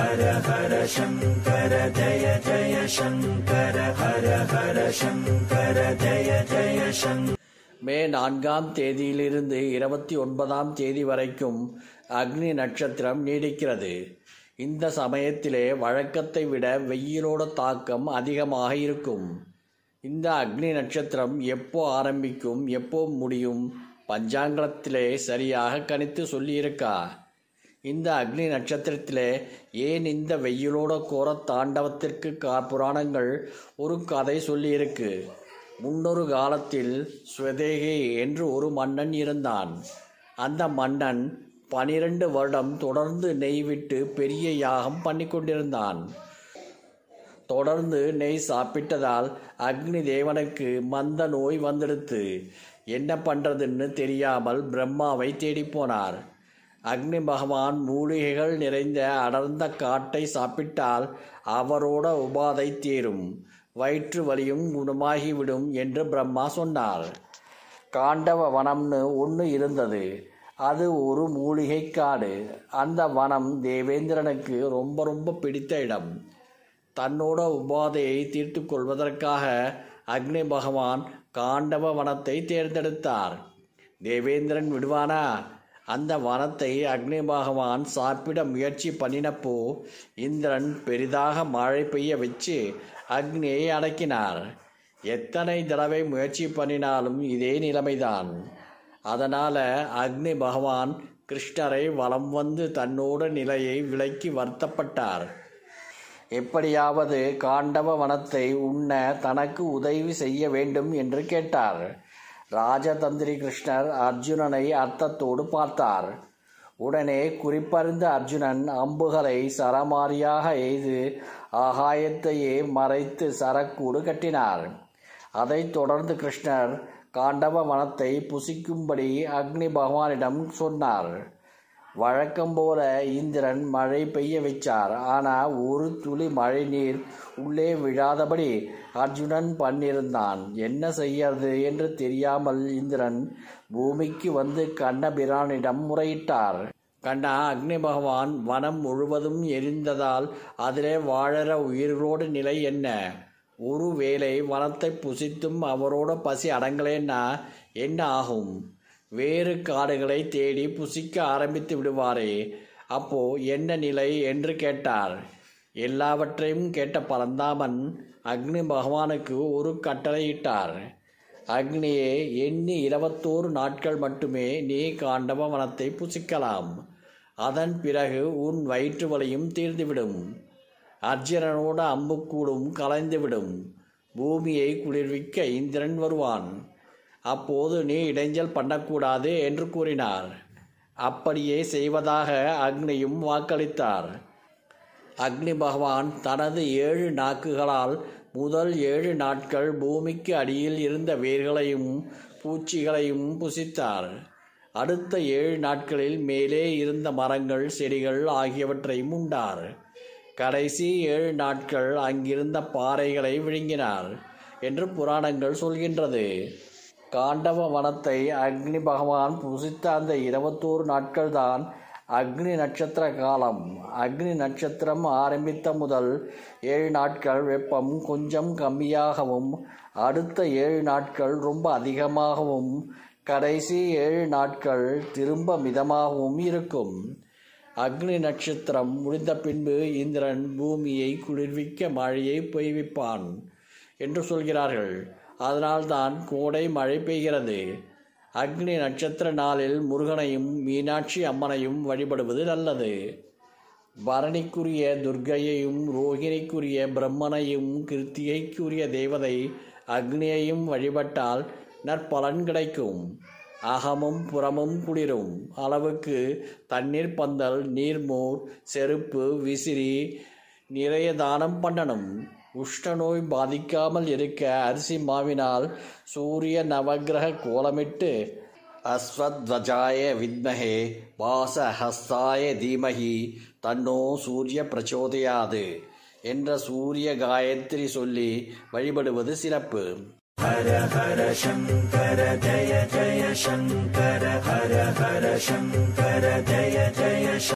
மே நான்காம் தேதியிலிருந்து இருபத்தி ஒன்பதாம் தேதி வரைக்கும் அக்னி நட்சத்திரம் நீடிக்கிறது இந்த சமயத்திலே வழக்கத்தை விட வெயிலோட தாக்கம் அதிகமாக இருக்கும் இந்த அக்னி நட்சத்திரம் எப்போ ஆரம்பிக்கும் எப்போ முடியும் பஞ்சாங்கத்திலே சரியாக கணித்து சொல்லியிருக்கா இந்த அக்னி நட்சத்திரத்திலே ஏன் இந்த வெயிலோட கோர தாண்டவத்திற்கு கா புராணங்கள் ஒரு கதை சொல்லியிருக்கு முன்னொரு காலத்தில் ஸ்வதேகி என்று ஒரு மன்னன் இருந்தான் அந்த மன்னன் பனிரெண்டு வருடம் தொடர்ந்து நெய் விட்டு பெரிய யாகம் பண்ணி கொண்டிருந்தான் தொடர்ந்து நெய் சாப்பிட்டதால் அக்னி தேவனுக்கு மந்த நோய் வந்துடுத்து என்ன பண்றதுன்னு தெரியாமல் பிரம்மாவை தேடி போனார் அக்னி பகவான் மூலிகைகள் நிறைந்த அடர்ந்த காட்டை சாப்பிட்டால் அவரோட உபாதை தீரும் வயிற்று வலியும் குணமாகிவிடும் என்று பிரம்மா சொன்னார் காண்டவ வனம்னு ஒன்று இருந்தது அது ஒரு மூலிகை காடு அந்த வனம் தேவேந்திரனுக்கு ரொம்ப ரொம்ப பிடித்த இடம் தன்னோட உபாதையை தீர்த்து கொள்வதற்காக அக்னி பகவான் காண்டவ வனத்தை தேர்ந்தெடுத்தார் தேவேந்திரன் விடுவானா அந்த வனத்தை அக்னி பகவான் சாப்பிட முயற்சி பண்ணினப்போ இந்திரன் பெரிதாக மழை பெய்ய வச்சு அக்னியை அடக்கினார் எத்தனை தடவை முயற்சி பண்ணினாலும் இதே நிலைமைதான் அதனால அக்னி பகவான் கிருஷ்ணரை வலம் வந்து தன்னோட நிலையை விலக்கி வருத்தப்பட்டார் எப்படியாவது காண்டவ வனத்தை உண்ண தனக்கு உதவி செய்ய வேண்டும் என்று கேட்டார் ராஜதந்திரி கிருஷ்ணர் அர்ஜுனனை அர்த்தத்தோடு பார்த்தார் உடனே குறிப்பறிந்த அர்ஜுனன் அம்புகளை சரமாரியாக எய்து ஆகாயத்தையே மறைத்து சரக்கூடு கட்டினார் அதைத் தொடர்ந்து கிருஷ்ணர் காண்டவ வனத்தை புசிக்கும்படி அக்னி பகவானிடம் சொன்னார் வழக்கம் போல இந்திரன் மழை பெய்ய வச்சார் ஆனால் ஒரு துளி மழை நீர் உள்ளே விழாதபடி அர்ஜுனன் பண்ணியிருந்தான் என்ன செய்யறது என்று தெரியாமல் இந்திரன் பூமிக்கு வந்து கண்ணபிரானிடம் முறையிட்டார் கண்ணா அக்னி பகவான் வனம் முழுவதும் எரிந்ததால் அதிலே வாழற உயிர்களோட நிலை என்ன ஒருவேளை வனத்தை புசித்தும் அவரோட பசி அடங்கலேன்னா என்ன ஆகும் வேறு காடுகளை தேடி புசிக்க ஆரம்பித்து விடுவாரே அப்போ என்ன நிலை என்று கேட்டார் எல்லாவற்றையும் கேட்ட பரந்தாமன் அக்னி பகவானுக்கு ஒரு கட்டளையிட்டார் அக்னியே எண்ணி இருபத்தோரு நாட்கள் மட்டுமே நீ காண்டவ வனத்தை புசிக்கலாம் அதன் பிறகு உன் வயிற்று வலியும் தீர்ந்துவிடும் அர்ஜுனனோட அம்புக்கூடும் கலைந்துவிடும் பூமியை குளிர்விக்க இந்திரன் வருவான் அப்போது நீ இடைஞ்சல் பண்ணக்கூடாது என்று கூறினார் அப்படியே செய்வதாக அக்னியும் வாக்களித்தார் அக்னி பகவான் தனது ஏழு நாக்குகளால் முதல் ஏழு நாட்கள் பூமிக்கு அடியில் இருந்த வேர்களையும் பூச்சிகளையும் புசித்தார் அடுத்த ஏழு நாட்களில் மேலே இருந்த மரங்கள் செடிகள் ஆகியவற்றையும் உண்டார் கடைசி ஏழு நாட்கள் அங்கிருந்த பாறைகளை விழுங்கினார் என்று புராணங்கள் சொல்கின்றது காண்டவ வனத்தை அக்னி பகவான் புசித்த அந்த இருபத்தோரு நாட்கள்தான் அக்னி நட்சத்திர காலம் அக்னி நட்சத்திரம் ஆரம்பித்த முதல் ஏழு நாட்கள் வெப்பம் கொஞ்சம் கம்மியாகவும் அடுத்த ஏழு நாட்கள் ரொம்ப அதிகமாகவும் கடைசி ஏழு நாட்கள் திரும்ப மிதமாகவும் இருக்கும் அக்னி நட்சத்திரம் முடிந்த பின்பு இந்திரன் பூமியை குளிர்விக்க மழையை பெய்விப்பான் என்று சொல்கிறார்கள் அதனால்தான் கோடை மழை பெய்கிறது அக்னி நட்சத்திர நாளில் முருகனையும் மீனாட்சி அம்மனையும் வழிபடுவது நல்லது பரணிக்குரிய துர்க்கையையும் ரோகிணிக்குரிய பிரம்மனையும் கிருத்திகைக்குரிய தேவதை அக்னியையும் வழிபட்டால் நற்பலன் கிடைக்கும் அகமும் புறமும் குளிரும் அளவுக்கு தண்ணீர் பந்தல் நீர்மோர் செருப்பு விசிறி நிறைய தானம் பண்ணணும் உஷ்ண நோய் பாதிக்காமல் இருக்க அரிசி மாவினால் சூரிய நவகிரக கோலமிட்டு அஸ்வத்வஜாய வித்மகே வாசஹஸ்தாய தீமகி தன்னோ சூரிய பிரச்சோதயாது என்ற சூரிய காயத்ரி சொல்லி வழிபடுவது சிறப்பு ஹர ஹர சங்கர ஜய ஜய சங்கர ஹர ஹர சங்கர ஜய ஜய